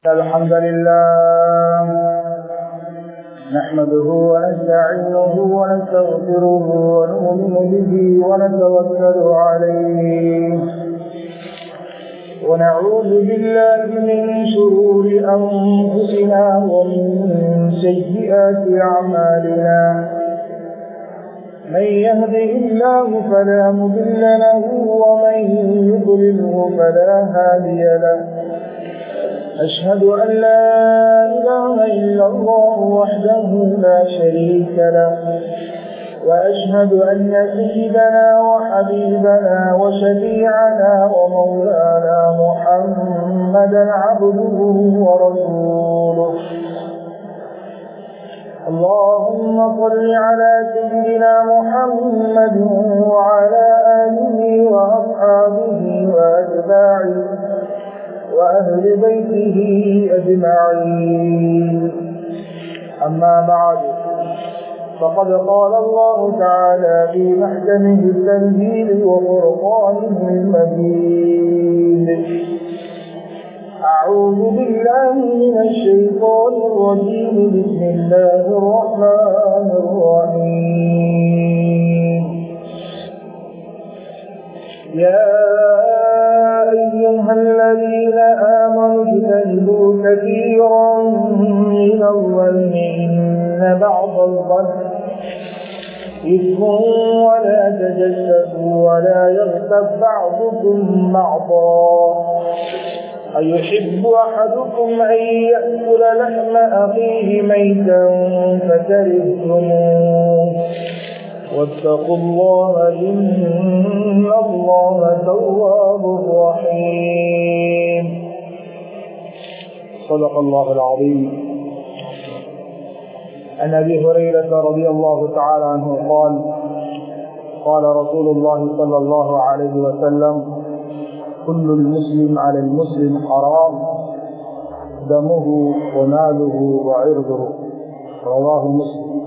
الحمد لله نحمده ونستعينه ونستغفره ونؤمن به ونتوكل عليه ونعوذ بالله من شرور أنفسنا ومن سيئات أعمالنا من يهده الله فلا مضل له ومن يضلله فلا هادي له أشهد أن لا إله إلا الله وحده لا شريك له وأشهد أن سيدنا وحبيبنا وشفيعنا ومولانا محمدا عبده ورسوله اللهم صل على سيدنا محمد وعلى آله وأصحابه وأتباعه وأهل بيته أجمعين أما بعد فقد قال الله تعالى في محكمه التنزيل وفرقانه المجيد أعوذ بالله من الشيطان الرجيم بسم الله الرحمن الرحيم يا أيها الذين آمنوا اجتنبوا كثيرا من الظن إن بعض الظن إثم ولا تجسسوا ولا يغتب بعضكم بعضا أيحب أحدكم أن يأكل لحم أخيه ميتا فكرهتموه واتقوا الله إن الله تواب رحيم صدق الله العظيم عن أبي هريرة رضي الله تعالى عنه قال قال رسول الله صلى الله عليه وسلم كل المسلم على المسلم حرام دمه وماله وعرضه رواه مسلم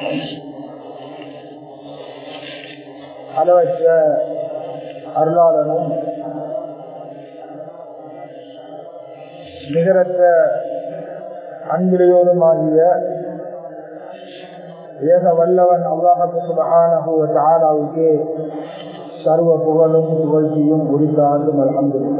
அளவற்ற அருளாளனும் நிகரற்ற அன்பிலையோருமாகிய ஏக வல்லவன் அல்லாஹு சுபஹானஹு தாலாவுக்கே சர்வ புகழும் புகழ்ச்சியும் உரித்தாண்டும் அலமதுல்லா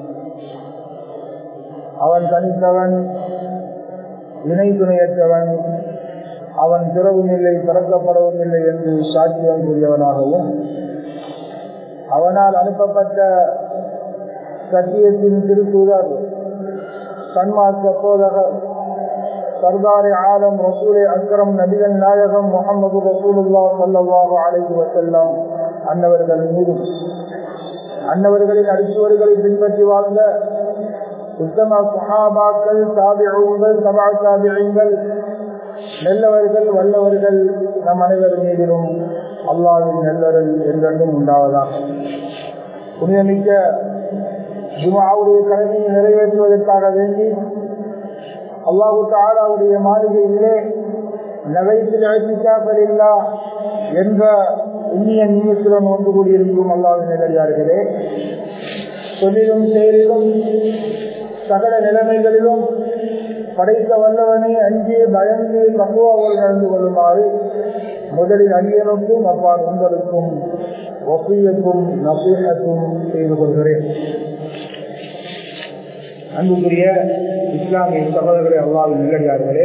அவன் தனித்தவன் இணை துணையற்றவன் அவன் பிறவும் இல்லை பிறக்கப்படவும் இல்லை என்று சாட்சியம் கூறியவனாகவும் அவனால் அனுப்பப்பட்ட சத்தியத்தின் திருத்தூதர் சன்மார்க்க போதகர் சர்தாரி ஆலம் ரசூலே அக்கரம் நபிகள் நாயகம் முகமது ரசூலுல்லா சல்லாஹு அலைஹி வசல்லாம் அன்னவர்கள் மீதும் அன்னவர்களின் அடிச்சுவர்களை பின்பற்றி வாழ்ந்த உத்தம சுஹாபாக்கள் சாபிகள் சபா சாபியங்கள் நல்லவர்கள் வல்லவர்கள் நம் அனைவர் மீதிலும் அல்லாவின் நல்லவர்கள் என்றென்றும் உண்டாவதாக புனிதமிக்க ஜுமாவுடைய கடமையை நிறைவேற்றுவதற்காக வேண்டி அல்லாஹு தாலாவுடைய மாளிகையிலே நகைத்தில் அழைச்சிக்காப்பதில்லா என்ற இந்திய நிமிஷத்துடன் ஒன்று கூடியிருக்கும் அல்லாவின் நிலையார்களே சொல்லிலும் செயலிலும் சகல நிலைமைகளிலும் படைத்த வல்லவனை அஞ்சே பயந்து தக்குவாவோடு நடந்து கொள்ளுமாறு முதலில் அடியனுக்கும் அப்பா உங்களுக்கும் ஒப்பியக்கும் நசீகத்தும் செய்து கொள்கிறேன் அன்புக்குரிய இஸ்லாமிய சகோதரர்களை அல்லாவின் நிலையார்களே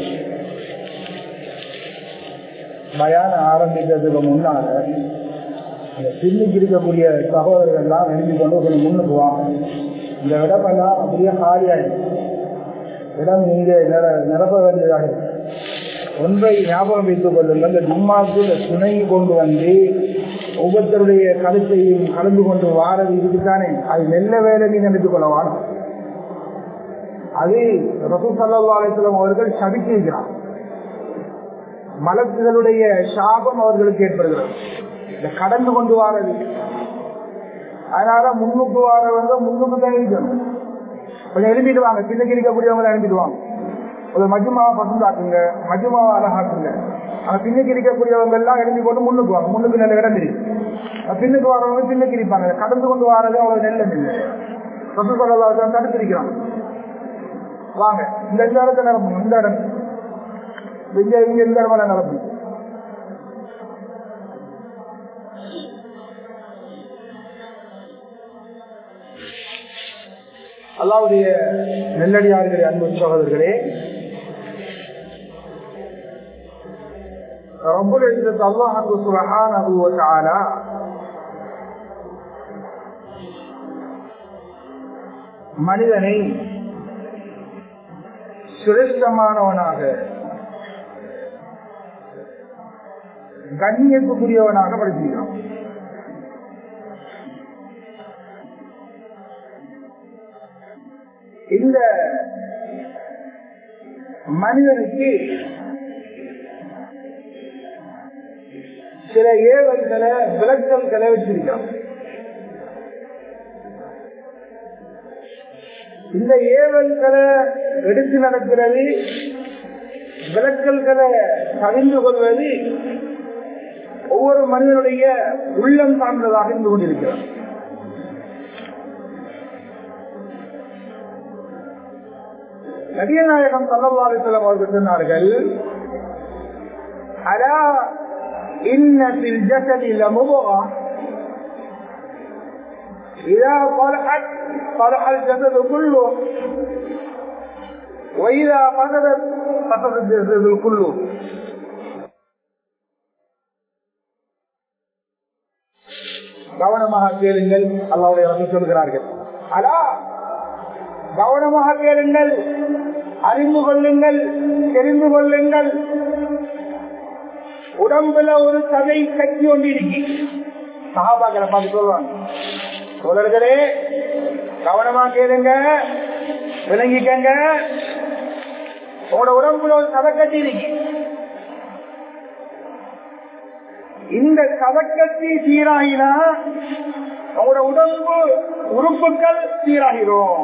பயான ஆரம்பிக்கிறதுக்கு முன்னால பின்னுக்கு இருக்கக்கூடிய சகோதரர்கள் எல்லாம் எழுதி கொண்டு கொஞ்சம் முன்னுக்கு வாங்க இந்த இடமெல்லாம் அப்படியே காலியாயிடுச்சு இடம் இங்கே நிரப்ப வேண்டியதாக ஒன்றை ஞாபகம் வைத்துக் கொள்ளுங்கள் இந்த ஜும்மாவுக்கு இந்த துணை கொண்டு வந்து ஒவ்வொருத்தருடைய கருத்தையும் கலந்து கொண்டு வாரது இருக்குதானே அது மெல்ல வேலை நீ நினைத்துக் கொள்ள வாரம் அது ரசூ சல்லா அலிஸ்லாம் அவர்கள் சபித்திருக்கிறார் மலக்குகளுடைய சாபம் அவர்களுக்கு ஏற்படுகிறது இந்த கடந்து கொண்டு வாரது அதனால முன்னுக்கு வாரவங்க முன்னுக்கு தான் இருக்கணும் கொஞ்சம் எழுப்பிட்டு வாங்க பின்னுக்கு இருக்கக்கூடியவங்க எழுப்பிட்டு வாங்க ஒரு மஜுமாவை பசுந்தாக்குங்க மஜுமாவை அழகாக்குங்க ஆனா பின்னுக்கு இருக்கக்கூடியவங்க எல்லாம் எழுதி போட்டு முன்னுக்கு வாங்க முன்னுக்கு நல்ல இடம் இருக்கு பின்னுக்கு வரவங்க பின்னுக்கு இருப்பாங்க கடந்து கொண்டு வரது அவ்வளவு நெல்லம் இல்லை ரசூ சொல்லலாம் தடுத்திருக்கிறான் வாங்க இந்த இந்த இடத்த நிரப்புங்க இந்த இடம் இங்க இங்க இந்த இடமா நிரப்புங்க அல்லாவுடைய நெல்லடியார்களே அன்பு சகோதரர்களே ரப்புல் இஸ்ஸத் அல்லாஹ் சுப்ஹானஹு வ தஆலா மனிதனை சிரேஷ்டமானவனாக கண்ணியத்துக்குரியவனாக படுத்துகிறான் இந்த மனிதனுக்கு சில ஏவல்களை விளக்கல்களை வச்சிருக்கான் இந்த ஏவல்களை எடுத்து நடக்கிறது விளக்கல்களை கவிழ்ந்து கொள்வது ஒவ்வொரு மனிதனுடைய உள்ளம் சார்ந்ததாக இருந்து கொண்டிருக்கிறது நபியநாயகம் சல்லல்லாஹுலம் அவர்கள் சொன்னார்கள் அலா இன்னத்தில் ஜசதி லமுபா إذا صلحت صلح الجسد كله وإذا فسدت فسد الجسد كله கவனமாக கேளுங்கள் அல்லாவுடைய ரசூல் சொல்கிறார்கள் அலா கவனமாக கேளுங்கள் அறிந்து கொள்ளுங்கள் தெரிந்து கொள்ளுங்கள் உடம்புல ஒரு சதை கட்டி கொண்டிருக்கி சகாபாக்களை பார்த்து சொல்லுவாங்க தோழர்களே கவனமா கேளுங்க விளங்கிக்கங்க உங்களோட உடம்புல ஒரு சதை கட்டி இருக்கு இந்த சதக்கத்தி சீராகினா உங்களோட உடம்பு உறுப்புகள் சீராகிறோம்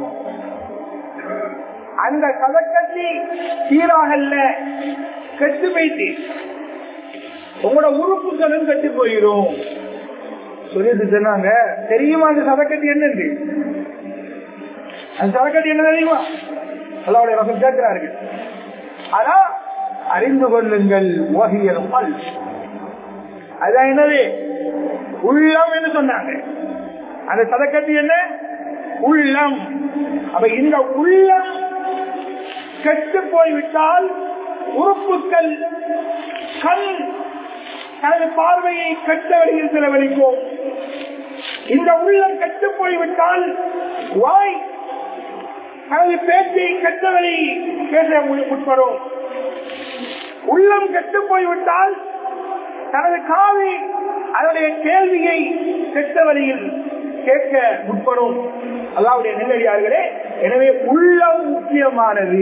அந்த சதக்கத்தி சீராகல்ல கெட்டு போயிட்டு உங்களோட உறுப்புகளும் கெட்டு போயிடும் சொல்லிட்டு சொன்னாங்க தெரியுமா அந்த சதக்கட்டி என்னது அந்த சதக்கட்டி என்ன தெரியுமா அல்லாவுடைய ரசம் கேட்கிறார்கள் ஆனா அறிந்து கொள்ளுங்கள் ஓகியல் பல் அதான் என்னது உள்ளம் என்று சொன்னாங்க அந்த சதக்கட்டி என்ன உள்ளம் அப்ப இந்த உள்ளம் கெட்டு போய்விட்டால் உறுப்புகள் கண் தனது பார்வையை கெட்ட வழியில் செலவழிக்கும் இந்த உள்ளம் கெட்டு போய்விட்டால் வாய் தனது பேச்சை கெட்ட வழி பேச முற்படும் உள்ளம் கெட்டு போய்விட்டால் தனது காவி அதனுடைய கேள்வியை கெட்ட வழியில் கேட்க முற்படும் அல்லாவுடைய நெல்லடியார்களே எனவே உள்ளம் முக்கியமானது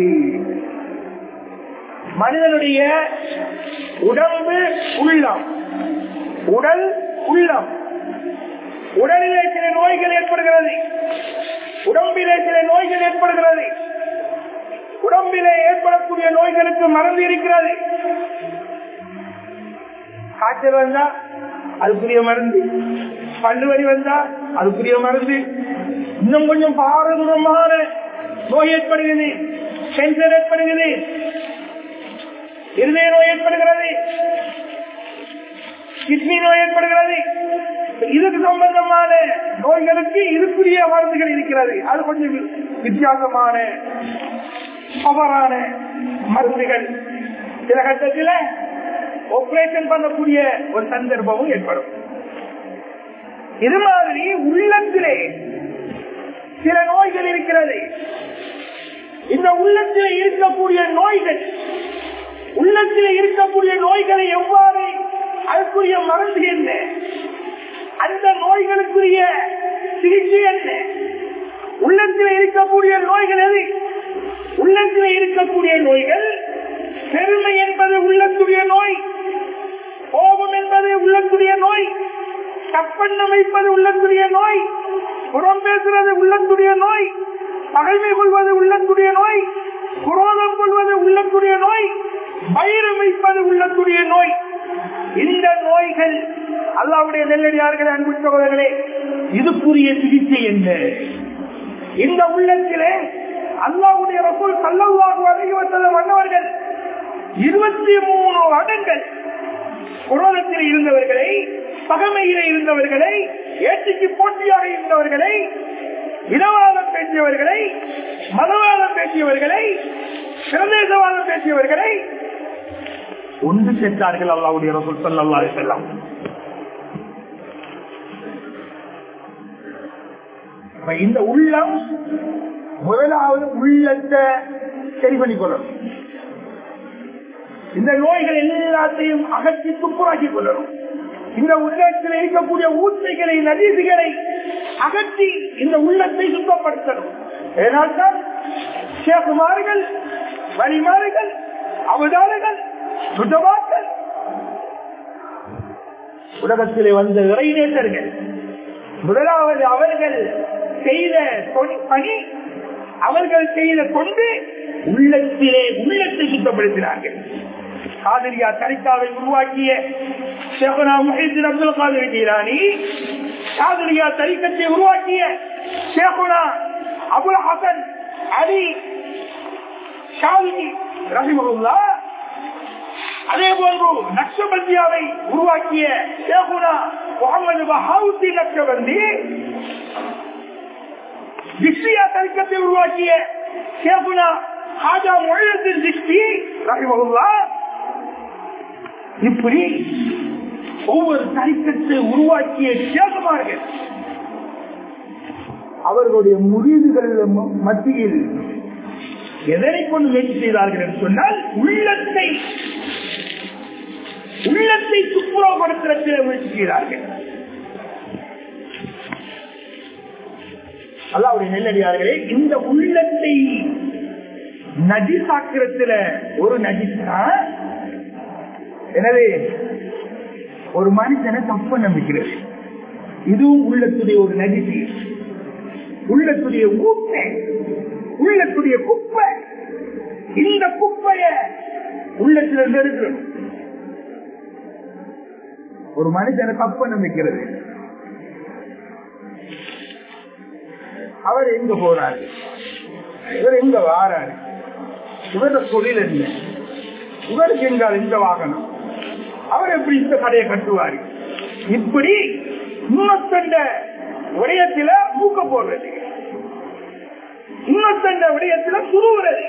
மனிதனுடைய உடம்பு உள்ளம் உடல் உள்ளம் உடலிலே சில நோய்கள் ஏற்படுகிறது உடம்பிலே சில நோய்கள் ஏற்படுகிறது உடம்பிலே ஏற்படக்கூடிய நோய்களுக்கு மருந்து இருக்கிறது காய்ச்சல் வந்தா அதுக்குரிய மருந்து பல்லு வரி வந்தா அதுக்குரிய மருந்து இன்னும் கொஞ்சம் பாரதூரமான நோய் ஏற்படுகிறது கேன்சர் ஏற்படுகிறது இருதய நோய் ஏற்படுகிறது கிட்னி நோய் ஏற்படுகிறது இதுக்கு சம்பந்தமான நோய்களுக்கு இதுக்குரிய மருந்துகள் இருக்கிறது அது கொஞ்சம் வித்தியாசமான தவறான மருந்துகள் சில கட்டத்தில் ஆபரேஷன் பண்ணக்கூடிய ஒரு சந்தர்ப்பமும் ஏற்படும் இது மாதிரி உள்ளத்திலே சில நோய்கள் இருக்கிறது இந்த உள்ளத்திலே இருக்கக்கூடிய நோய்கள் உள்ளத்திலே இருக்கக்கூடிய நோய்களை எவ்வாறு அதுக்குரிய மருந்து என்ன அந்த நோய்களுக்குரிய சிகிச்சை என்ன உள்ளத்தில் இருக்கக்கூடிய நோய்கள் எது உள்ளத்தில் இருக்கக்கூடிய நோய்கள் பெருமை என்பது உள்ளத்துடைய நோய் கோபம் என்பது உள்ளத்துடைய நோய் தப்பெண்ணம் வைப்பது உள்ளத்துடைய நோய் புறம் பேசுறது உள்ளத்துடைய நோய் பகைமை கொள்வது உள்ளத்துடைய நோய் குரோதம் கொள்வது உள்ளத்துடைய நோய் பயிறு வைப்பது உள்ளத்துடைய நோய் இந்த நோய்கள் அல்லாவுடைய நெல்லடியார்களே அன்பு சகோதரர்களே இதுக்குரிய சிகிச்சை என்ன இந்த உள்ளத்திலே அல்லாவுடைய ரசூல் சல்லல்லாஹு இருபத்தி மூணு வருடங்கள் குரோதத்தில் இருந்தவர்களை பகமையில இருந்தவர்களை ஏற்றிக்கு போட்டியாக இருந்தவர்களை இனவாதம் பேசியவர்களை மதவாதம் பேசியவர்களை பிரதேசவாதம் பேசியவர்களை ஒன்று சேர்த்தார்கள் அல்லாவுடைய ரசூல் ஸல்லல்லாஹு அலைஹி வஸல்லம் அப்ப இந்த உள்ளம் முதலாவது உள்ளத்தை சரி பண்ணி கொள்ளணும் இந்த நோய்கள் எல்லாத்தையும் அகற்றி துப்புராக்கி கொள்ளணும் இந்த உள்ளத்தில் இருக்கக்கூடிய ஊசைகளை நதீசுகளை அகற்றி இந்த உள்ளத்தை சுத்தப்படுத்தணும் ஏனால்தான் சேகுமார்கள் வழிமாறுகள் அவதாரங்கள் சுத்தமாக்கள் உலகத்திலே வந்த இறைநேற்றர்கள் முதலாவது அவர்கள் செய்த தொ- பணி அவர்கள் செய்த கொண்டு உள்ளத்திலே உள்ளத்தை சுத்தப்படுத்தினார்கள் காதிரியா தரிக்காவை உருவாக்கிய ஷேகுனா முஹித்தின் அப்துல் காதிர் ஜீலானி காதிரியா தரிக்கத்தை உருவாக்கிய ஷேகுனா அபுல் ஹசன் அலி ஷாலினி ரஹிமகுல்லா அதே போன்று நக்ஷபந்தியாவை உருவாக்கிய ஷேகுனா முகமது பஹாவுத்தி நக்ஷபந்தி திக்ஷியா தரிக்கத்தை உருவாக்கிய ஷேகுனா ஹாஜா மொழியத்தின் திக்ஷி ரஹிமகுல்லா இப்படி ஒவ்வொரு தரிக்கத்தை உருவாக்கிய சேகமார்கள் அவர்களுடைய முறிவுகள் மத்தியில் எதனை கொண்டு முயற்சி செய்தார்கள் என்று சொன்னால் உள்ளத்தை உள்ளத்தை துப்புரவுபடுத்துவதற்கு முயற்சி செய்தார்கள் அல்லாவுடைய நெல்லடியார்களே இந்த உள்ளத்தை நஜிசாக்கிறதுல ஒரு நஜிசா எனவே ஒரு மனுஷனை தப்பு நம்பிக்கிறது இதுவும் உள்ளத்துடைய ஒரு நடிப்பு உள்ளத்துடைய ஊட்டை உள்ளத்துடைய குப்பை இந்த குப்பைய உள்ளத்தில் எடுக்கணும் ஒரு மனுஷனை தப்பு நம்பிக்கிறது அவர் எங்க போறாரு இவர் எங்க வாராரு இவர தொழில் என்ன இவருக்கு எங்கால் இந்த வாகனம் அவர் எப்படி இந்த கடையை கட்டுவாரு இப்படி இன்னொத்தண்ட விடயத்தில மூக்க போடுறது இன்னொத்தண்ட விடயத்தில சுருவுறது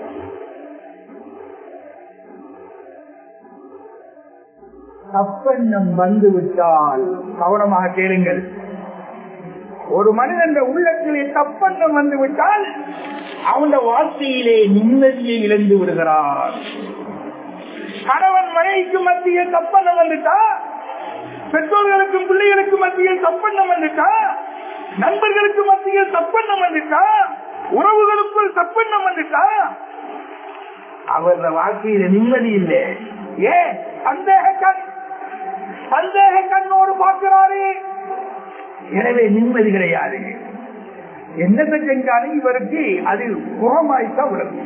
தப்பெண்ணம் வந்து விட்டால் கவனமாக கேளுங்கள் ஒரு மனிதன் உள்ளத்திலே தப்பெண்ணம் வந்து விட்டால் அவன் வாழ்க்கையிலே நிம்மதியை இழந்து விடுகிறான் கணவன் மனைவிக்கு மத்தியில் தப்பெண்ணம் வந்துட்டா பெற்றோர்களுக்கும் பிள்ளைகளுக்கும் மத்தியில் தப்பெண்ணம் வந்துட்டா நண்பர்களுக்கு மத்தியில் தப்பெண்ணம் வந்துட்டா உறவுகளுக்குள் தப்பெண்ணம் வந்துட்டா அவரது வாழ்க்கையில நிம்மதி இல்லை ஏன் சந்தேக கண் சந்தேக கண்ணோடு பார்க்கிறாரு எனவே நிம்மதி கிடையாது என்னத்தை செஞ்சாலும் இவருக்கு அது குறமாய்த்தான் விளக்கும்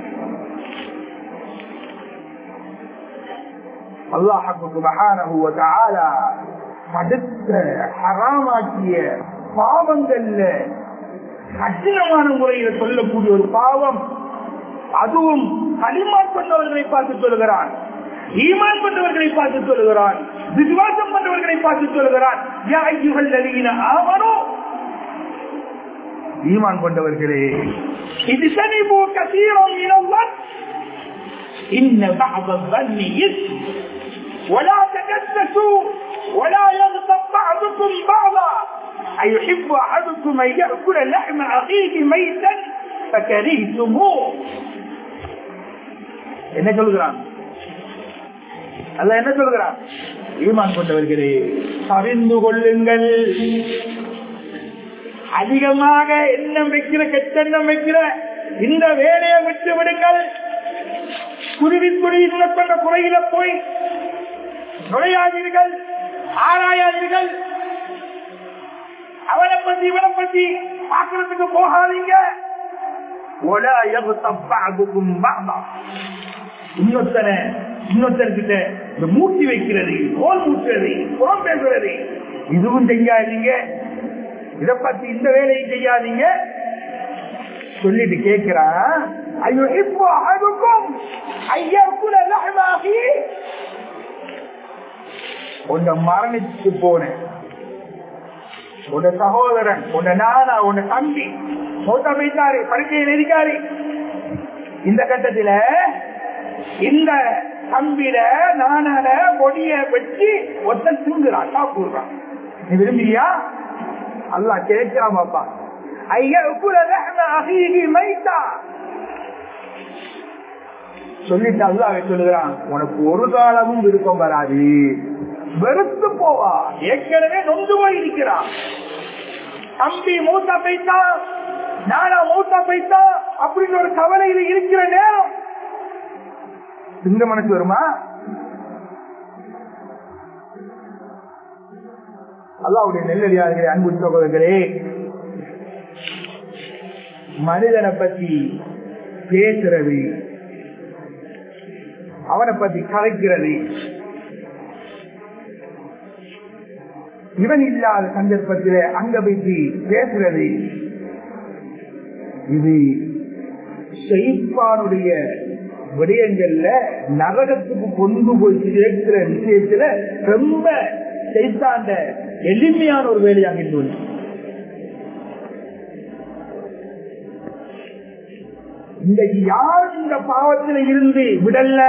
அல்லாஹு சுபஹானஹு வ தஆலா தடுத்த ஹராமாக்கிய பாவங்கள்ல கடினமான முறையில சொல்லக்கூடிய ஒரு பாவம் அதுவும் களிமான் கொண்டவர்களை பார்த்து சொல்லுகிறான் ஈமான் கொண்டவர்களை பார்த்து சொல்லுகிறான் விசுவாசம் கொண்டவர்களை பார்த்து சொல்லுகிறான் யா ஐயுகள் நதியின ஆவனோ ஈமான் கொண்டவர்களே இது சனிபோ கசீரம் இனவன் إن بعض الظن إثم ولا تجسسوا ولا يغتب بعضكم بعضا أيحب أحدكم أن يأكل لحم أخيه ميتا فكرهتموه என்ன சொல்கிறான் அல்ல என்ன சொல்கிறான் ஈமான் கொண்டவர்களே அறிந்து கொள்ளுங்கள் அதிகமாக எண்ணம் வைக்கிற கெட்டெண்ணம் வைக்கிற இந்த வேலையை விட்டு விடுங்கள் குருவி குருவி கொண்ட குறையில போய் நுழையாதீர்கள் ஆராயாதீர்கள் அவனை பத்தி இவனை பத்தி பாக்குறதுக்கு போகாதீங்க இன்னொத்தனை இன்னொருத்தர்கிட்ட இந்த மூட்டி வைக்கிறது கோல் மூட்டுறது புறம் பேசுறது இதுவும் செய்யாதீங்க இத பத்தி இந்த வேலையும் செய்யாதீங்க சொல்லிட்டு கேட்கிறான் أيحب أحدكم أن يأكل لحم أخيه உன்னை மரணிச்சு போன உன்னை சகோதரன் உன்னை நானா உன்னை தம்பி மூத்த வைத்தாரு படுக்கையில் இருக்காரு இந்த கட்டத்துல இந்த தம்பிட நானால பொடிய வச்சு ஒருத்தன் திங்குறான் சாப்பிடுறான் நீ விரும்பியா அல்லா கேட்கிறான் பாப்பா ஐயா அகீகி மைத்தா சொல்லிட்டு அல்லாஹ் சொல்லுகிறான் உனக்கு ஒரு காலமும் விருப்பம் வராது வெறுத்து போவா ஏற்கனவே நொந்து போய் இருக்கிறான் தம்பி மூத்தா பைத்தா நானா மூத்தா பைத்தா அப்படின்னு ஒரு கவலையில இருக்கிற நேரம் இந்த மனசு வருமா அல்லாவுடைய நெல்லடியார்களே அன்பு சகோதரர்களே மனிதனை பத்தி பேசுறது அவனை பத்தி கலைக்கிறது இவன் இல்லாத சந்தர்ப்பத்திலே அங்க பற்றி பேசுறது இது ஷெய்பானுடைய விடயங்கள்ல நரகத்துக்கு கொண்டு போய் சேர்க்கிற விஷயத்துல ரொம்ப செய்தாண்ட எளிமையான ஒரு வேலையாக இருந்துள்ளது இன்றைக்கு யாரும் இந்த பாவத்தில் இருந்து விடல்ல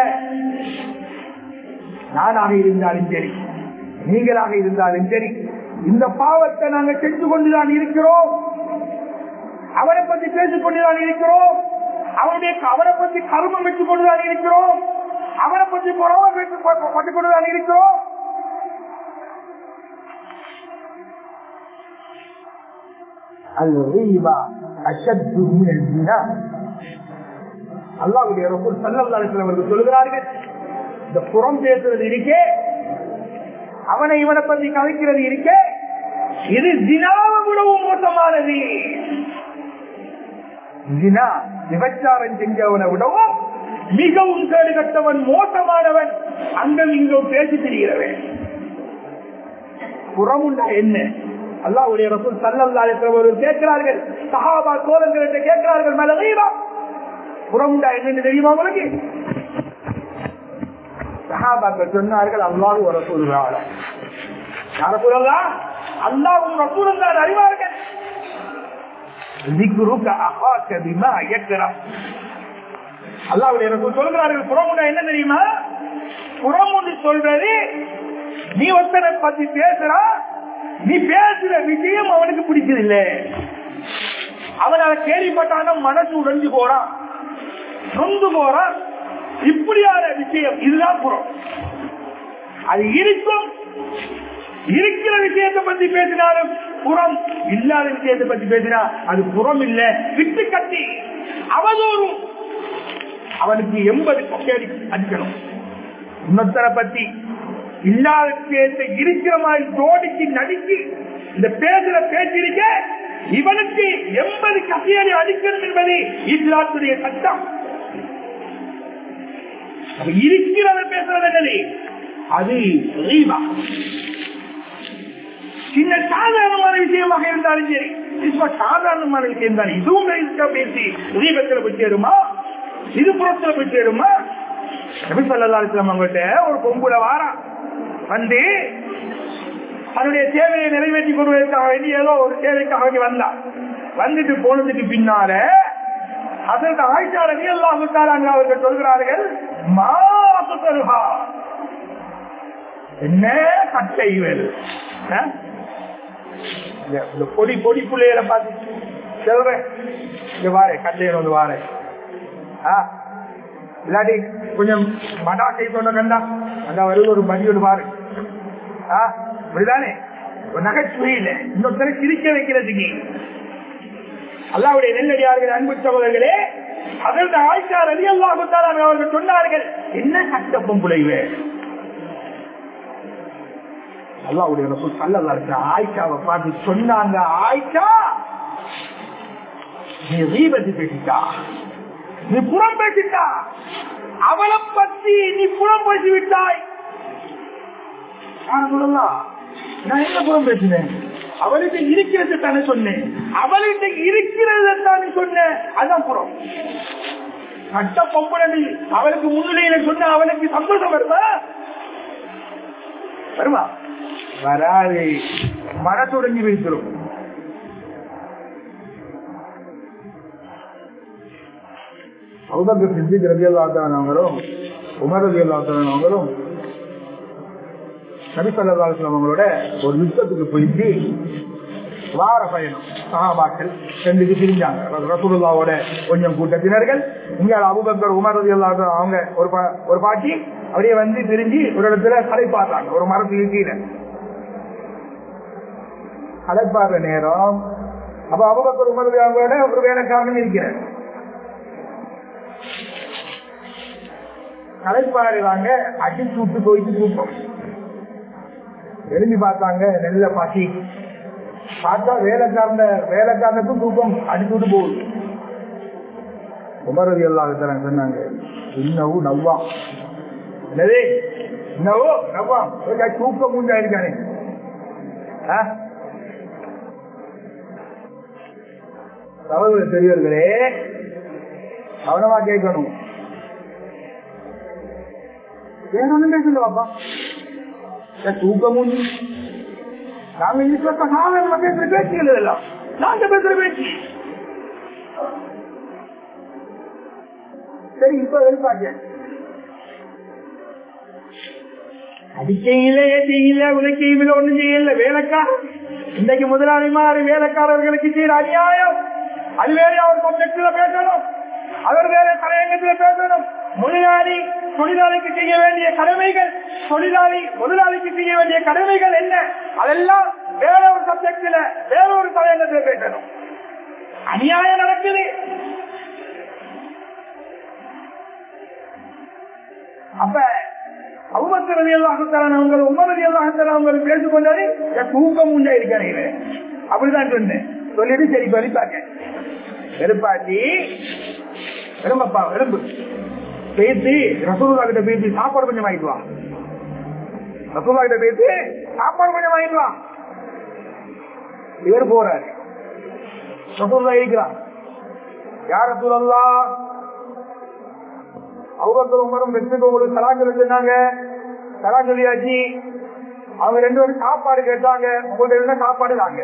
நானாக இருந்தாலும் சரி நீங்களாக இருந்தாலும் சரி இந்த பாவத்தை நாங்க செஞ்சு கொண்டுதான் இருக்கிறோம் அவரை பத்தி பேசிக் கொண்டுதான் இருக்கிறோம் அவனுடைய அவரை பத்தி கருமம் வச்சுக் கொண்டுதான் இருக்கிறோம் அவரை பத்தி புறவம் பட்டுக் கொண்டுதான் இருக்கிறோம் அல்லாவுடைய அவர்கள் சொல்கிறார்கள் இந்த புறம் பேசுறது இருக்கே அவனை இவனை பத்தி கலைக்கிறது இருக்கே இது தினாவை விடவும் மோசமானது தினா விபச்சாரம் செஞ்சவனை விடவும் மிகவும் கேடு கட்டவன் மோசமானவன் அங்கும் இங்கும் பேசி திரிகிறவன் புறமுண்ட என்ன அல்லாவுடைய ரசூல் சல்லல்லாஹு கேட்கிறார்கள் சஹாபா தோழர்கள் கேட்கிறார்கள் மலவீரா புறமுண்டா என்னன்னு தெரியுமா உங்களுக்கு சஹாபாக்கள் சொன்னார்கள் அல்லாஹ் ஒரு ரசூலுல்லாஹ் யார சொல்லலாம் அல்லாஹ்வும் ரசூலும் தான் அறிவார்கள் ذكرك أخاك بما يكره அல்லாவுடைய ரசூல் சொல்கிறார்கள் புறமுண்டா என்ன தெரியுமா புறமுண்டு சொல்றது நீ ஒருத்தனை பத்தி பேசுறா நீ பேசுற விஷயம் அவனுக்கு பிடிக்கதில்ல அவன் அதை கேள்விப்பட்டான மனசு உடைஞ்சு போறான் நொந்து போறான் இப்படியான விஷயம் இதுதான் புறம் அது இருக்கும் இருக்கிற விஷயத்தை பத்தி பேசினாலும் புறம் இல்லாத விஷயத்தை பத்தி பேசினா அது புறம் இல்ல விட்டு கட்டி அவதோறும் அவனுக்கு எண்பது கொக்கேடி அடிக்கணும் இன்னொருத்தரை பத்தி இல்லாத விஷயத்தை இருக்கிற மாதிரி தோடிக்கு நடிச்சு இந்த பேசுற பேச்சிருக்க இவனுக்கு எண்பது கசையடி அடிக்கணும் என்பது இஸ்லாத்துடைய சட்டம் இருக்கிறத பேசுறது அது ரீபா சின்ன சாதாரணமான விஷயமாக இருந்தாலும் சரி இப்ப சாதாரணமான விஷயம் தான் இதுவும் பேசி ரீபத்தில் போய் சேருமா இது புறத்துல போய் சேருமா நபி சொல்லா அவங்ககிட்ட ஒரு பொம்புல வாரா வந்து தன்னுடைய தேவையை நிறைவேற்றி கொள்வதற்காக வேண்டி ஏதோ ஒரு தேவைக்காக வேண்டி வந்தா வந்துட்டு போனதுக்கு பின்னால அதற்கு ஆயிஷா ரவி அல்லாஹுத்தாலாங்க அவர்கள் சொல்கிறார்கள் மாசு தருகா என்ன கட்டை இவள் இந்த பொடி பொடி பிள்ளைகளை பார்த்து சொல்றேன் இங்க வாரே கட்டையில வந்து வாரேன் இல்லாட்டி கொஞ்சம் மடா கை சொன்ன கண்டா அந்த வருது ஒரு மதியோடு பாரு அப்படிதானே ஒரு நகைச்சுவை இல்லை இன்னொருத்தரை சிரிக்க வைக்கிறதுக்கு அல்லாவுடைய நெல்லடியார்கள் அன்பு சகோதரர்களே அதற்கு ஆய்ச்சார் அலி அல்லாஹுத்தால் அவர்கள் சொன்னார்கள் என்ன கட்ட பொம்புளைவே அல்லாவுடைய ரசூல் சல்லல்லா இருக்கிற ஆயிஷாவை பார்த்து சொன்னாங்க ஆயிஷா நீ ரீபதி பேசிட்டா நீ புறம் பேசிட்டா அவளை பத்தி நீ புறம் பேசி விட்டாய் நான் சொல்லலாம் நான் என்ன புறம் பேசினேன் அவளுக்கு இருக்கிறது தானே சொன்னேன் அவளுக்கு இருக்கிறத தானே சொன்னேன் அதான் புறம் கட்ட பொம்பளை அவளுக்கு முன்னிலையில சொன்ன அவனுக்கு சந்தோஷம் வருமா வருமா வராது மனத்துடங்கி வைத்திரும் அவங்க சித்திக் ரவி அல்லாத்தானவங்களும் உமர் ரவி அல்லாத்தானவங்களும் நபிசல்லாஸ்லாம் அவங்களோட ஒரு யுத்தத்துக்கு போயிட்டு வார பயணம் சகாபாக்கள் ரெண்டுக்கு பிரிஞ்சாங்க ரசூலுல்லாவோட கொஞ்சம் கூட்டத்தினர்கள் இங்க அபுபக்கர் உமர் ரவி அல்லா அவங்க ஒரு பா- ஒரு பாட்டி அப்படியே வந்து பிரிஞ்சு ஒரு இடத்துல கலைப்பாடுறாங்க ஒரு மரத்துக்கு கீழே கலைப்பாடுற நேரம் அப்ப அபுபக்கர் உமர் ரவி அவங்களோட ஒரு வேலைக்காரனும் இருக்கிறார் கலைப்பாடுறாங்க அடிச்சு விட்டு போயிட்டு தூக்கம் எழுதி பார்த்தாங்க நெல்ல பாட்டி பார்த்தா வேலைக்காரன வேலைக்காரனுக்கும் தூக்கம் அடிச்சு விட்டு போகுது உமரதி எல்லாம் சொன்னாங்க இன்னவும் நவ்வா என்னது இன்னவோ நவ்வா கொஞ்சம் தூக்கம் மூஞ்சா இருக்கானே ஆ? சகோதர பெரியவர்களே கவனமா கேட்கணும் வேற ஒண்ணும் பேசல பாப்பா ஏன் தூக்க மூஞ்சி நாங்க இங்கிலீஷ்ல சாதாரண பேசுற பேச்சுகள் இதெல்லாம் நாங்க பேசுற பேச்சு சரி இப்ப வெளிப்பாக்க அடிக்கையில ஏற்றியில உழைக்கையில ஒண்ணும் செய்யல வேலைக்காரர் இன்னைக்கு முதலாளிமார் வேலைக்காரர்களுக்கு செய்யற அநியாயம் அது வேற அவர் சப்ஜெக்ட்ல பேசணும் அவர் வேற தலையங்கத்துல பேசணும் முதலாளி தொழிலாளிக்கு செய்ய வேண்டிய கடமைகள் தொழிலாளி முதலாளிக்கு செய்ய வேண்டிய கடமைகள் என்ன அதெல்லாம் வேற ஒரு சப்ஜெக்ட்ல வேற ஒரு தலையங்கத்துல பேசணும் அநியாயம் நடக்குது அப்ப அவுபத்திரதி எல்லாத்தானவங்க உமரதி எல்லாத்தானவங்க பேசிக்கொண்டாரு என் தூக்கம் உண்டா இருக்காரு அப்படிதான் சொன்னேன் சொல்லிட்டு சரி பறிப்பாங்க வெறுப்பாட்டி எறும்பப்பா எறும்பு பேசி ரசூல்லா கிட்ட பேசி சாப்பாடு கொஞ்சம் வாங்கிட்டு வா ரசூல்லா கிட்ட பேசி சாப்பாடு கொஞ்சம் வாங்கிட்டு வா இவர் போறாரு ரசூல்லா இருக்கிறார் யார் ரசூலல்லா அவங்க உமரும் வெற்றிக்கு உங்களுக்கு சலாங்கள் சொன்னாங்க சலா சொல்லியாச்சு அவங்க ரெண்டு பேரும் சாப்பாடு கேட்டாங்க உங்கள்ட்ட என்ன சாப்பாடு தாங்க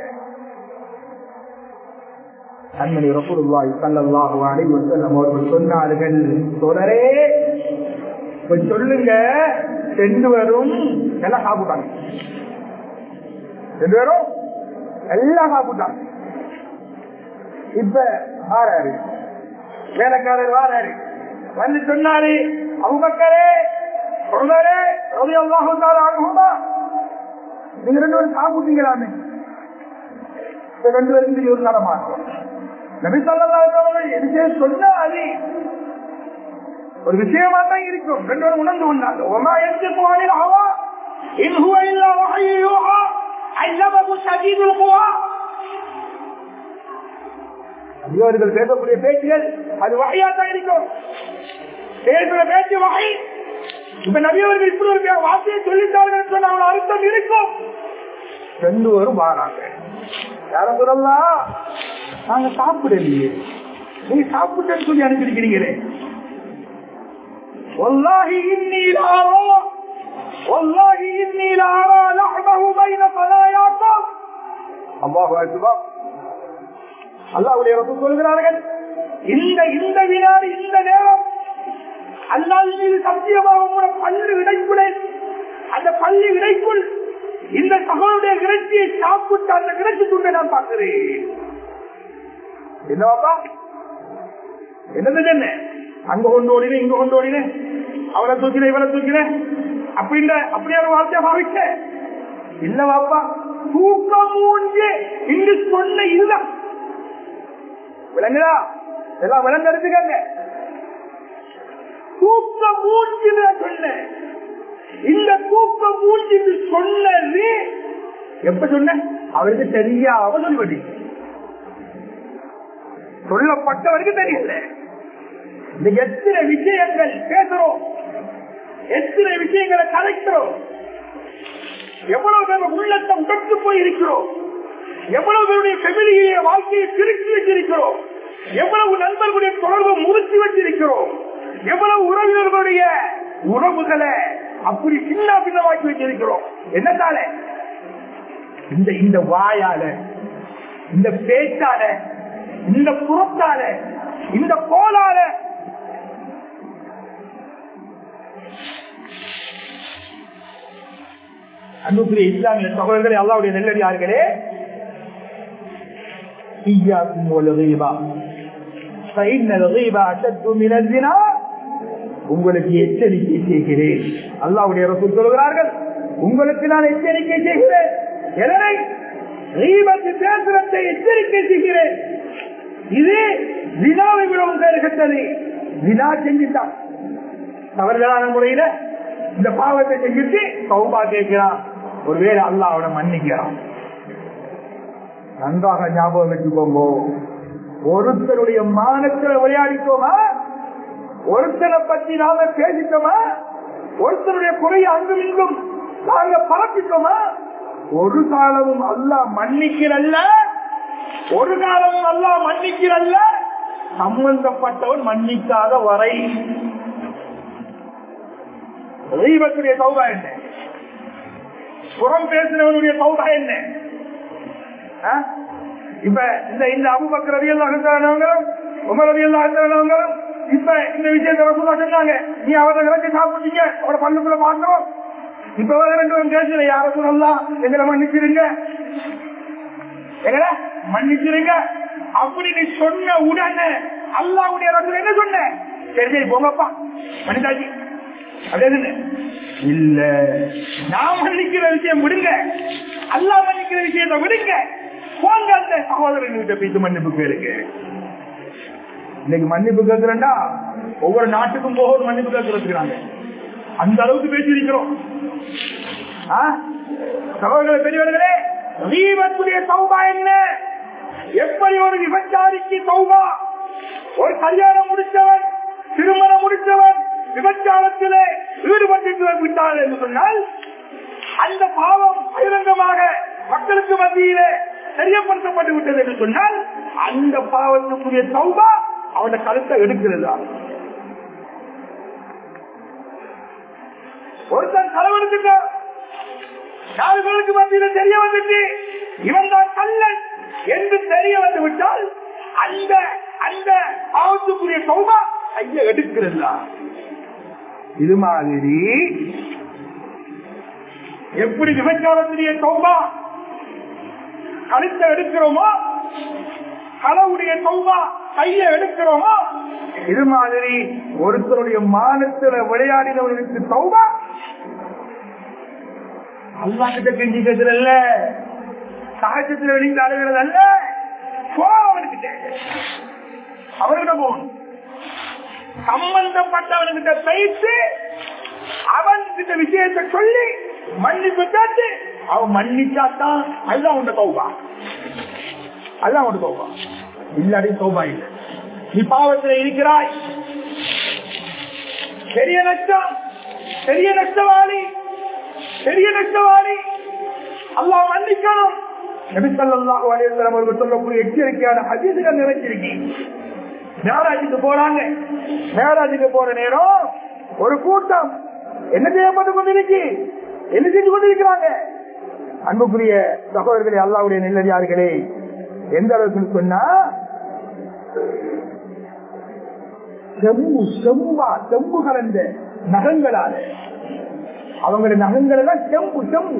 அன்மணி ரசூலுல்லாஹி ஸல்லல்லாஹு அலைஹி வஸல்லம் அவர்கள் சொன்னார்கள் தோழரே கொஞ்சம் சொல்லுங்க ரெண்டு பேரும் எல்லாம் சாப்பிட்டாங்க ரெண்டு பேரும் எல்லாம் சாப்பிட்டாங்க இப்ப வாராரு வேலைக்காரர் வாராரு வந்து சொன்னாரு அவுபக்கரே உமரே ரலியல்லாஹு தஆலா அன்ஹுமா நீங்க ரெண்டு பேரும் சாப்பிட்டீங்களாமே இந்த ரெண்டு பேரும் திடீர் ஒரு நடமாட்டம் நபி ஸல்லல்லாஹு அலைஹி வஸல்லம் எதுக்கே சொன்னா அது ஒரு விஷயமா தான் இருக்கும் ரெண்டு பேரும் உணர்ந்து கொண்டாங்க ஒமா எந்திக்கு அனில் ஹவா இன் ஹுவ இல்லா வஹயு யூஹா அல்லமஹு ஷதீதுல் குவா இவர்கள் பேசக்கூடிய பேச்சுகள் அது வகையா தான் இருக்கும் பேசுற பேச்சு வகை இப்ப நபியவர்கள் இப்படி ஒரு வார்த்தையை சொல்லிட்டார்கள் சொன்ன அவன் அர்த்தம் இருக்கும் ரெண்டு பேரும் வாராங்க யார சொல்லலாம் நாங்க சாப்பிடலையே நீங்க சாப்பிட்டேன்னு சொல்லி அனுப்பியிருக்கிறீங்களே والله إني لأرى والله إني لأرى لحمه بين خلاياكم الله أكبر அல்லாவுடைய ரசூல் சொல்கிறார்கள் இந்த இந்த வினாடி இந்த நேரம் அல்லாவின் மீது சத்தியமாக உங்களோட பள்ளி விடைக்குள்ளே அந்த பள்ளி விடைக்குள் இந்த சகோடைய இறைச்சியை சாப்பிட்டு அந்த இறைச்சி துண்டை நான் பார்க்கிறேன் என்னவாப்பா என்னது என்ன அங்க கொண்டு ஓடினேன் இங்க கொண்டு ஓடினேன் அவளை தூக்கினேன் இவளை தூக்கினேன் அப்படின்ற அப்படியே ஒரு வார்த்தையை பாவிக்க இல்ல வாப்பா தூக்கம் மூஞ்சு இங்கு சொன்ன இதுதான் விளங்குதா எல்லாம் விளங்க எடுத்துக்கங்க தூக்க மூச்சு சொன்ன இந்த தூக்க மூச்சு சொன்னது எப்ப சொன்ன அவருக்கு தெரியாம சொல்லிபடி சொல்லப்பட்டவருக்கு தெரியல இந்த எத்தனை விஷயங்கள் பேசுறோம் எத்தனை விஷயங்களை கலைக்கிறோம் எவ்வளவு பேர் உள்ளத்தை உடத்து போய் இருக்கிறோம் எவ்வளவு பேருடைய ஃபெமிலியை வாழ்க்கையை திருச்சி வச்சிருக்கிறோம் எவ்வளவு நண்பர்களுடைய தொடர்பு முறிச்சு வச்சிருக்கிறோம் எவ்வளவு உறவினர்களுடைய உறவுகளை அப்படி சின்ன பின்னமாக்கி வச்சிருக்கிறோம் என்னத்தால இந்த இந்த வாயால இந்த பேச்சால இந்த புறத்தால இந்த கோலால அன்புக்குரிய இஸ்லாமிய சகோதரர்களே அல்லாவுடைய நெல்லடியார்களே إياكم والغيبة فإن الغيبة أشد من الزنا உங்களுக்கு எச்சரிக்கை செய்கிறேன் அல்லாவுடைய ரசூல் சொல்கிறார்கள் உங்களுக்கு நான் எச்சரிக்கை செய்கிறேன் எதனை ரீபத்து பேசுறத்தை எச்சரிக்கை செய்கிறேன் இது வினாவை விடவும் கருகட்டது வினா செஞ்சுட்டான் தவறுதலான முறையில இந்த பாவத்தை செஞ்சுட்டு சௌபா கேட்கிறான் ஒருவேளை அல்லா அவனை மன்னிக்கிறான் நன்றாக ஞாபகம் வச்சுக்கோங்க ஒருத்தருடைய மானத்தில் விளையாடிட்டோமா ஒருத்தனை பத்தி நாம பேசிட்டோமா ஒருத்தருடைய குறையை அங்கும் இங்கும் நாங்க பரப்பிட்டோமா ஒரு காலமும் அல்லா மன்னிக்கிறல்ல ஒரு காலமும் அல்லா மன்னிக்கிறல்ல சம்பந்தப்பட்டவன் மன்னிக்காத வரை தெய்வத்துடைய சௌகா என்ன புறம் பேசினவனுடைய சௌகா என்ன இப்ப இந்த இந்த அபுபக்கர் ரவி எல்லாம் உமர் ரவி எல்லாம் இப்ப இந்த விஷயத்தை ரசூலா சொன்னாங்க நீ அவரை விளக்கி சாப்பிட்டீங்க அவரை பல்லுக்குள்ள பாக்குறோம் இப்ப வர ரெண்டு பேரும் பேசல யார சொல்லலாம் எங்களை மன்னிச்சிருங்க எங்களை மன்னிச்சிருங்க அப்படி நீ சொன்ன உடனே அல்லாவுடைய ரசூல் என்ன சொன்ன சரி சரி போங்கப்பா மன்னிதாஜி அப்படின்னு இல்ல நான் மன்னிக்கிற விஷயம் விடுங்க அல்லா மன்னிக்கிற விஷயத்தை விடுங்க போங்க அந்த சகோதரன்கிட்ட பேசி மன்னிப்பு கேளுங்க இன்னைக்கு மன்னிப்பு கேட்கிறேன்டா ஒவ்வொரு நாட்டுக்கும் போக ஒரு மன்னிப்பு கேட்கிறாங்க அந்த அளவுக்கு பேசியிருக்கிறோம் சகோதர பெரியவர்களே தீபத்துடைய சௌபா என்ன எப்படி ஒரு விபச்சாரிக்கு சௌபா ஒரு கல்யாணம் முடித்தவன் திருமணம் முடித்தவன் விபச்சாரத்திலே ஈடுபட்டு விட்டார் என்று சொன்னால் அந்த பாவம் பகிரங்கமாக மக்களுக்கு மத்தியிலே தெரியப்படுத்தப்பட்டு விட்டது என்று சொன்னால் அந்த பாவத்துக்குரிய சௌபா அவன கருத்தை எடுக்கிறதா ஒருத்தன் களவெடுத்துட்ட நாலு பேருக்கு மத்தியில தெரிய வந்துட்டு இவன் தான் கல்லன் என்று தெரிய வந்து விட்டால் அந்த அந்த பாவத்துக்குரிய சௌபா கைய எடுக்கிறதா இது மாதிரி எப்படி விபச்சாரத்திலேயே சௌபா கழுத்தை எடுக்கிறோமோ களவுடைய சௌபா கைய எடுக்கிறோமோ இது மாதிரி ஒருத்தருடைய மானத்துல விளையாடினவர்களுக்கு சௌபா அல்லா கிட்ட கெஞ்சி கேட்கிறல்ல சாகசத்துல வெளிந்து அழுகிறது அல்ல போ அவனுக்கிட்ட அவர்கிட்ட போகணும் சம்பந்தப்பட்டவன்கிட்ட பேசி அவன் கிட்ட விஷயத்தை சொல்லி மன்னிப்பு கேட்டு அவன் மன்னிச்சாத்தான் அதுதான் உண்ட தௌபா அதுதான் உண்ட தௌபா இல்லாடி தௌபா இல்லை நீ பாவத்தில் இருக்கிறாய் பெரிய நஷ்டம் பெரிய நஷ்டவாளி பெரிய நஷ்டவாளி அல்லாஹ் மன்னிக்கணும் நபிசல்லாஹு அலையம் அவர்கள் சொல்லக்கூடிய எச்சரிக்கையான ஹதீசுகள் நிறைஞ்சிருக்கேன் மேராஜுக்கு போறாங்க மேராஜுக்கு போற நேரம் ஒரு கூட்டம் என்ன செய்யப்பட்டு கொண்டிருக்கு என்ன செஞ்சு கொண்டிருக்கிறாங்க அன்புக்குரிய சகோதரர்களே அல்லாவுடைய நெல்லடியார்களே எந்த அளவுக்கு சொன்னா செம்பு செம்பா செம்பு கலந்த நகங்களால அவங்களுடைய நகங்கள் எல்லாம் செம்பு செம்பு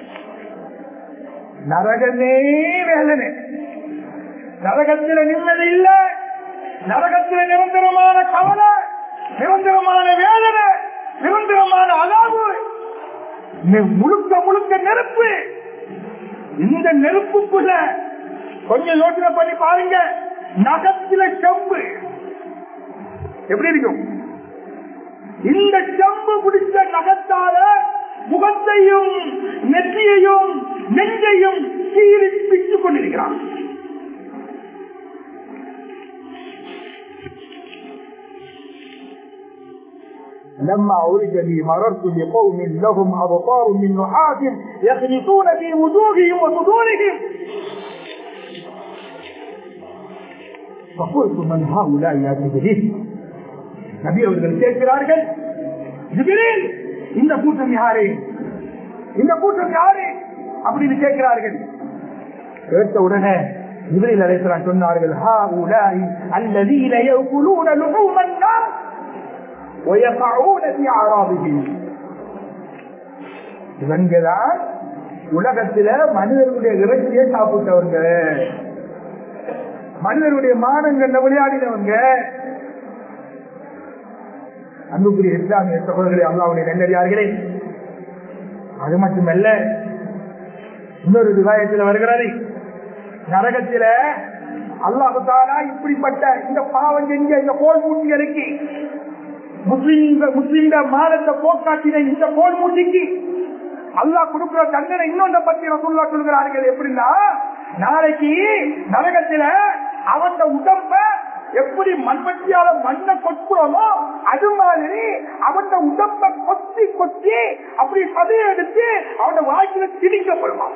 நரகமே வேதனை நரகத்தில நிம்மதி இல்ல நரகத்தில நிரந்தரமான கவலை நிரந்தரமான வேதனை நிரந்தரமான அலாவு முழுக்க முழுக்க நெருப்பு இந்த நெருப்புக்குள்ள கொஞ்சம் யோசனை பண்ணி பாருங்க நகத்தில செம்பு எப்படி இருக்கும் இந்த செம்பு பிடிச்ச நகத்தால முகத்தையும் நெற்றியையும் நெஞ்சையும் கீறி பிச்சுக் கொண்டிருக்கிறான் لما أولد لي مررت بقوم لهم أبطار من نحاس يخلطون في وجوههم وصدورهم நபி அவர்கள் கேட்கிறார்கள் ஜிபிரில் இந்த கூட்டம் யாரு இந்த கூட்டம் யாரு அப்படின்னு கேட்கிறார்கள் கேட்ட உடனே ஜிபிரில் அலைஹிஸ்ஸலாம் சொன்னார்கள் ஹா உலாய் அல்லதீன யகுலூன லுஹூமன் நாஸ் ويقعون في اعراضهم இவங்கதான் உலகத்துல மனிதர்களுடைய இறைச்சியை சாப்பிட்டவங்க மனிதருடைய மானங்கள்ல விளையாடினவங்க அன்புக்குரிய இஸ்லாமிய சகோதரர்களே அல்லாவுடைய நெல்லறியார்களே அது மட்டுமல்ல இன்னொரு விவாயத்தில் வருகிறது நரகத்தில அல்லாஹு தாலா இப்படிப்பட்ட இந்த பாவம் செஞ்ச இந்த கோல் மூட்டிகளுக்கு முஸ்லிம் முஸ்லிம்ட மானத்தை போக்காட்டின இந்த கோல் மூட்டிக்கு அல்லாஹ் கொடுக்கிற தண்டனை இன்னொன்ற பத்தி ரசூல்லா சொல்கிறார்கள் எப்படின்னா நாளைக்கு நரகத்தில அவன் உடம்ப எப்படி மண்வெட்டியால மண்ணை கொட்டுறோமோ அது மாதிரி அவன் உடம்ப கொத்தி கொத்தி அப்படி சதையை எடுத்து அவன் வாய்க்குல திணிக்கப்படுமா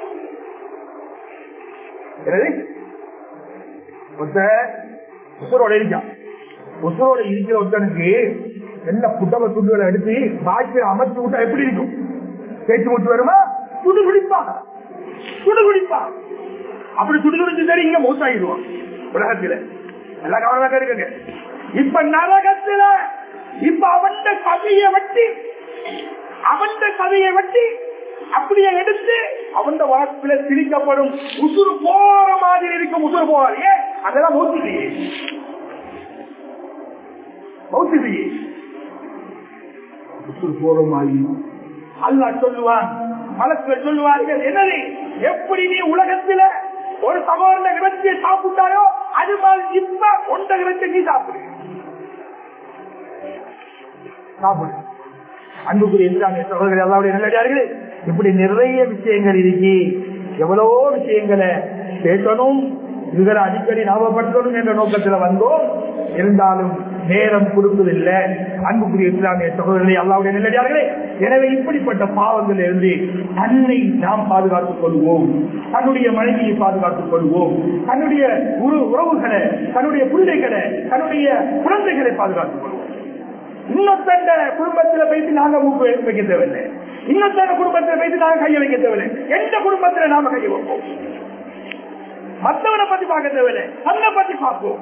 உசுரோட இருக்கான் உசுரோட இருக்கிற ஒருத்தனுக்கு என்ன புட்டவ துண்டுகளை எடுத்து வாய்க்கில் அமைச்சு விட்டா எப்படி இருக்கும் பேச்சு விட்டு வருமா துடு குடிப்பா துடு குடிப்பா அப்படி துடு குடிச்சு சரி இங்க மூத்தாயிடுவான் உலகத்துல எல்லாம் கவனமாக இருக்குங்க இப்ப நரகத்துல இப்ப அவன் கதையை வட்டி அவன் கதையை வட்டி அப்படியே எடுத்து அவன் வாக்குல திணிக்கப்படும் உசுறு போற மாதிரி இருக்கும் உசுறு போறாரு ஏன் அதெல்லாம் மௌத்திலேயே மௌத்திலேயே உசுறு போற மாதிரி அல்லா சொல்லுவான் மலக்குகள் சொல்லுவார்கள் என்னது எப்படி நீ உலகத்துல ஒரு சகோதர கிரந்தியை சாப்பிட்டாரோ அது மாதிரி இப்ப ஒன்ற கிரந்தை நீ சாப்பிடு சாப்பிடு அன்புக்குரிய இஸ்லாமிய சகோதரர்கள் எல்லாருடைய நல்லடியார்களே இப்படி நிறைய விஷயங்கள் இருக்கு எவ்வளவோ விஷயங்களை பேசணும் இதுகளை அடிக்கடி ஞாபகப்படுத்தணும் என்ற நோக்கத்துல வந்தோம் இருந்தாலும் நேரம் கொடுப்பதில்லை அன்புக்குரிய இஸ்லாமிய சகோதரர்களை அல்லாவுடைய நிலையார்களே எனவே இப்படிப்பட்ட பாவங்கள் இருந்து தன்னை நாம் பாதுகாத்துக் கொள்வோம் தன்னுடைய மனைவியை பாதுகாத்துக் கொள்வோம் தன்னுடைய உற- உறவுகளை தன்னுடைய பிள்ளைகளை தன்னுடைய குழந்தைகளை பாதுகாத்துக் கொள்வோம் இன்னொருத்தண்ட குடும்பத்துல போயிட்டு நாங்க மூக்கு வைக்க தேவையில்லை இன்னொருத்தண்ட குடும்பத்துல போயிட்டு நாங்க கையை வைக்க தேவையில்லை எந்த குடும்பத்துல நாம கையை வைப்போம் மற்றவனை பத்தி பார்க்க தேவையில்லை தன்னை பத்தி பார்ப்போம்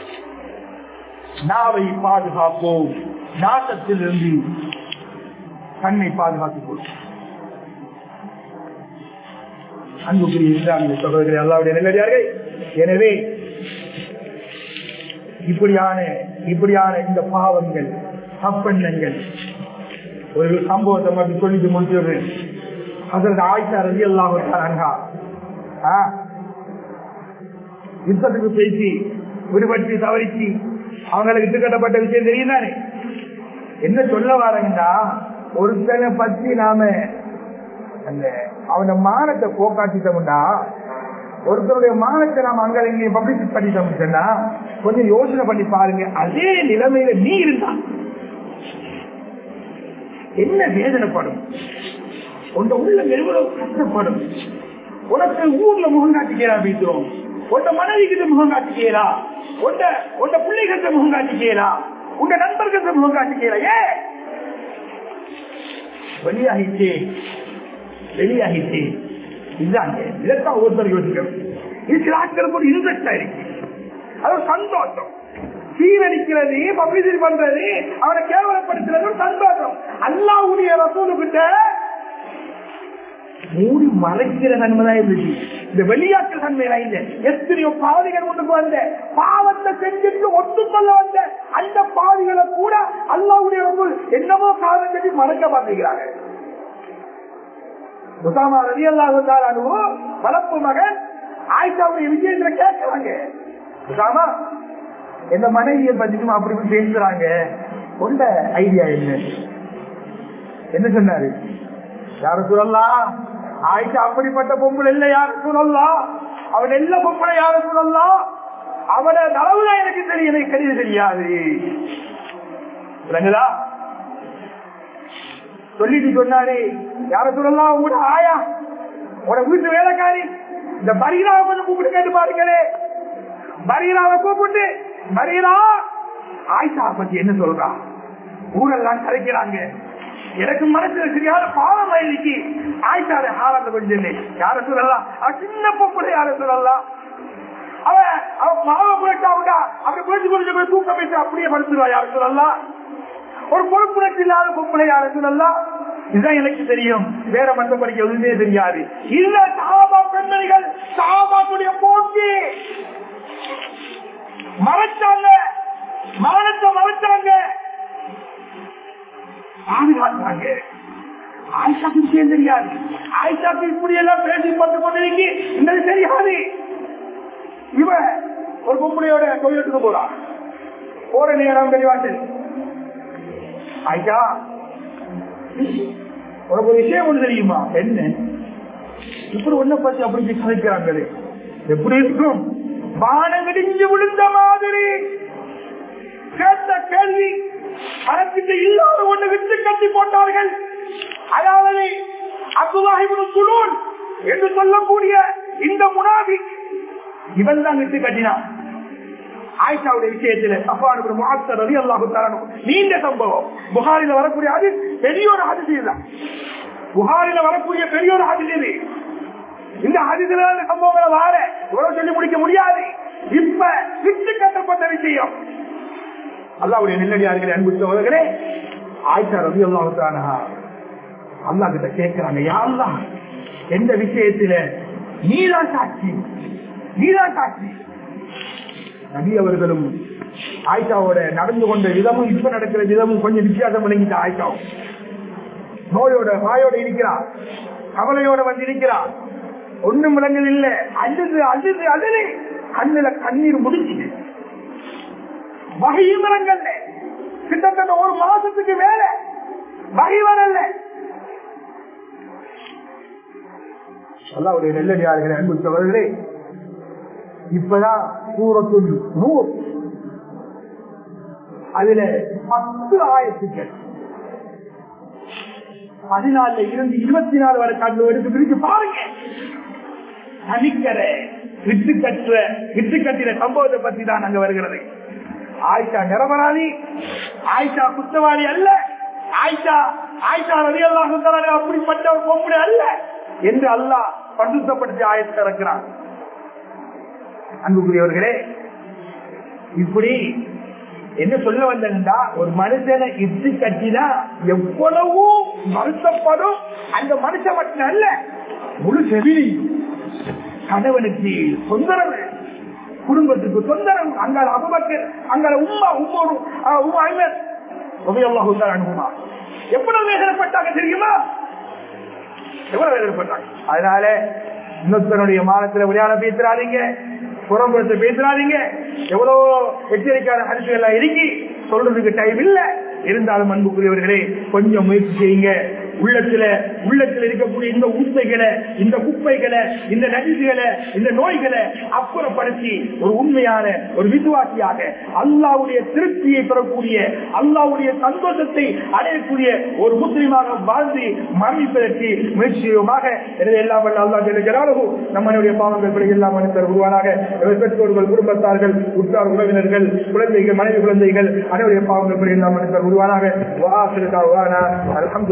நாவை பாதுகாப்போம் நாட்டத்திலிருந்து தன்னை பாதுகாத்துக் கொள்வோம் அன்புக்குரிய இஸ்லாமிய சகோதரர்கள் அல்லாவுடைய நல்லடியார்கள் எனவே இப்படியான இப்படியான இந்த பாவங்கள் தப்பெண்ணங்கள் ஒரு சம்பவத்தை மட்டும் சொல்லிட்டு முடிச்சிடுறேன் அதற்கு ஆயிஷா ரவி அல்லாஹா யுத்தத்துக்கு பேசி விடுபட்டு தவறிச்சு அவங்களுக்கு இட்டுக்கட்டப்பட்ட விஷயம் தெரியும் தானே என்ன சொல்ல வரேன்னா ஒருத்தனை பத்தி நாம அந்த அவன மானத்தை போக்காட்டிட்டோம்னா ஒருத்தருடைய மானத்தை நாம அங்க இங்கே பப்ளிசிட் பண்ணிட்டோம் சொன்னா கொஞ்சம் யோசனை பண்ணி பாருங்க அதே நிலைமையில நீ இருந்தா என்ன வேதனைப்படும் உங்க உள்ள எவ்வளவு கஷ்டப்படும் உனக்கு ஊர்ல முகம் காட்டிக்கிறா பேசுறோம் உன்ட மனைவி கிட்ட முகம் காட்டிக்கிறா உன்ட உன்ட பிள்ளைகிட்ட முகம் காட்டிக்கிறா உங்க நண்பர்கிட்ட முகம் காட்டிக்கிறா ஏ வெளியாகிச்சு வெளியாகிச்சு இதுதாங்க இதைத்தான் ஒவ்வொருத்தர் யோசிக்கணும் இது சில ஆட்களுக்கு ஒரு இன்ட்ரெஸ்ட் ஆயிருக்கு அது ஒரு சந்தோஷம் சீரழிக்கிறது பப்ளிசிட்டி பண்றது அவனை கேவலப்படுத்துறது ஒரு சந்தோஷம் அல்லாவுடைய ரசூலுக்கிட்ட மூடி மறைக்கிற நன்மைதான் இருந்துச்சு இந்த வெளியாட்டு நன்மையெல்லாம் இல்ல எத்தனையோ பாவிகள் முன்னுக்கு வந்த பாவத்தை செஞ்சுட்டு ஒத்துக்கொள்ள வந்த அந்த பாவிகளை கூட அல்லாவுடைய ரசூல் என்னமோ காரணம் சொல்லி மறைக்க மாட்டேங்கிறாங்க முசாமா ரவி அல்லாஹு வளர்ப்பு மகன் ஆயிஷாவுடைய விஷயத்துல கேட்கிறாங்க முசாமா எந்த மனைவியை பத்தியும் அப்படி இப்படி பேசுறாங்க கொண்ட ஐடியா என்ன என்ன சொன்னாரு யார சொல்லலாம் ஆயிஷா அப்படிப்பட்ட பொம்பளை இல்ல யார சொல்லலாம் அவன் எல்லா பொம்பளை யார சொல்லலாம் அவன அளவுதான் எனக்கு தெரியும் எனக்கு தெரிய தெரியாது விளங்குதா சொல்லிட்டு சொன்னாரு யார சொல்லலாம் உங்களோட ஆயா உன வீட்டு வேலைக்காரி இந்த பரிதாபம் கூப்பிட்டு கேட்டு பாருங்களே பரீராவை கூப்பிட்டு பரீரா ஆயிஷா பத்தி என்ன சொல்றா ஊரெல்லாம் கலைக்கிறாங்க எனக்கு மனசுல சரியான பாவம் ஆயிடுச்சு ஆயிஷாவை ஹாரத்தை கொஞ்சம் யார சொல்லலாம் அவ சின்ன பொம்பளை யார சொல்லலாம் அவ அவ பாவம் போயிட்டாவுடா அப்படி குளிச்சு குளிச்சு போய் தூக்க பேசி அப்படியே படுத்துருவா யார சொல்லலாம் ஒரு பொறுப்புணர்ச்சி இல்லாத பொம்பளை யார சொல்லலாம் இதுதான் எனக்கு தெரியும் வேற மற்றபடிக்கு எதுவுமே தெரியாது இல்ல சாபா பெண்மணிகள் சாபாக்குடைய போக்கு மறைச்சாங்க மரணத்தை மறைச்சாங்க பாதுகாத்தாங்க ஆயிஷாக்கு விஷயம் தெரியாது ஆயிஷாக்கு இப்படி எல்லாம் பேசி பட்டு கொண்டிருக்கி இந்த தெரியாது இவ ஒரு பொம்பளையோட கோயிலுக்கு போறான் போற நேரம் தெளிவாட்டு ஆயிஷா உனக்கு ஒரு விஷயம் ஒண்ணு தெரியுமா என்ன இப்படி ஒன்ன பத்தி அப்படி கதைக்கிறாங்களே எப்படி இருக்கும் வானம் இடிஞ்சு விழுந்த மாதிரி கேட்ட கேள்வி மனத்துக்கு இல்லாத ஒண்ணு விட்டு கட்டி போட்டார்கள் அதாவது அப்துல்லாஹிபின் குலூன் என்று சொல்லக்கூடிய இந்த முனாதி இவன் தான் விட்டு கட்டினான் ஆயிஷாவுடைய விஷயத்துல சஃபானுக்கு முகாத்தர் ரவி அல்லாஹு தரணும் நீண்ட சம்பவம் புகாரில வரக்கூடிய அது பெரிய ஒரு அதிசயம் தான் புகாரில வரக்கூடிய பெரிய ஒரு அதிசயம் இந்த அதிசல சம்பவங்களை வார இவ்வளவு சொல்லி முடிக்க முடியாது இப்ப விட்டு கட்டப்பட்ட விஷயம் அல்லாவுடைய நெல்லடியார்களே அன்பு சோதர்களே ஆயிஷா ரவி அல்லாஹானா அல்லா கிட்ட கேட்கிறாங்க யாருலா எந்த விஷயத்துல நீதான் சாட்சி நீதான் சாட்சி நபி அவர்களும் ஆயிஷாவோட நடந்து கொண்ட விதமும் இப்ப நடக்கிற விதமும் கொஞ்சம் வித்தியாசம் விளங்கிட்ட ஆயிஷாவும் நோயோட வாயோட இருக்கிறார் கவலையோட வந்து இருக்கிறார் ஒண்ணும் விலங்கல் இல்ல அழுது அழுது அழுது கண்ணுல கண்ணீர் முடிச்சு வகையும் விலங்கல்ல கிட்டத்தட்ட ஒரு மாசத்துக்கு மேல வகை வரல அல்லாவுடைய நெல்லடியார்களே அன்பு சோழர்களே இப்பதான் சூரத்துள் நூறு அதுல பத்து ஆயிரத்துக்கள் பதினாலுல இருந்து இருபத்தி நாலு வரை கண்டு எடுத்து பிரிச்சு பாருங்க தனிக்கர விட்டு கட்டுற விட்டு கட்டின சம்பவத்தை பத்தி தான் அங்க வருகிறது ஆயிஷா நிரபராதி ஆயிஷா குற்றவாளி அல்ல ஆயிஷா ஆயிஷா ரவி அல்லாஹ் அப்படிப்பட்ட ஒரு பொம்பளை அல்ல என்று அல்லாஹ் பரிசுத்தப்படுத்தி ஆயத்தை இருக்கிறான் அன்புக்குரியவர்களே இப்படி என்ன சொல்ல வந்தா ஒரு மனுஷனை இட்டு கட்டினா எவ்வளவு வருத்தப்படும் அந்த மனுஷன் மட்டும் அல்ல முழு செவிலி கணவனுக்கு தொந்தரவு குடும்பத்துக்கு தொந்தரவு அங்கால அபுபக்கர் அங்கால உம்மா உம்மோடு உமா ஐவர் உபயல்லாஹு அனுபவமா எவ்வளவு வேதனைப்பட்டாங்க தெரியுமா எவ்வளவு வேதனைப்பட்டாங்க அதனால இன்னொருத்தனுடைய மானத்துல விளையாட பேசுறாதீங்க புறம்புறத்தை பேசுறாதீங்க எவ்வளவு எச்சரிக்கையான ஹரிசுகள் இருக்கி சொல்றதுக்கு டைம் இல்ல இருந்தாலும் அன்புக்குரியவர்களே கொஞ்சம் முயற்சி செய்யுங்க உள்ளத்துல உள்ளத்துல இருக்கக்கூடிய இந்த உண்மைகளை இந்த குப்பைகளை இந்த நடிசுகளை இந்த நோய்களை அப்புறப்படுத்தி ஒரு உண்மையான ஒரு விசுவாசியாக அல்லாவுடைய திருப்தியை பெறக்கூடிய அல்லாவுடைய சந்தோஷத்தை அடையக்கூடிய ஒரு முஸ்லீமாக வாழ்ந்து மரணிப்பதற்கு முயற்சி செய்வோமாக எனவே எல்லாம் வல்ல அல்லா ஜெல்லாலும் நம்மளுடைய பாவங்கள் பிழை எல்லாம் மனிதர் உருவானாக பெற்றோர்கள் குடும்பத்தார்கள் உற்றார் உறவினர்கள் குழந்தைகள் மனைவி குழந்தைகள் அனைவருடைய பாவங்கள் பிழை எல்லாம் மனிதர் உருவானாக அலமது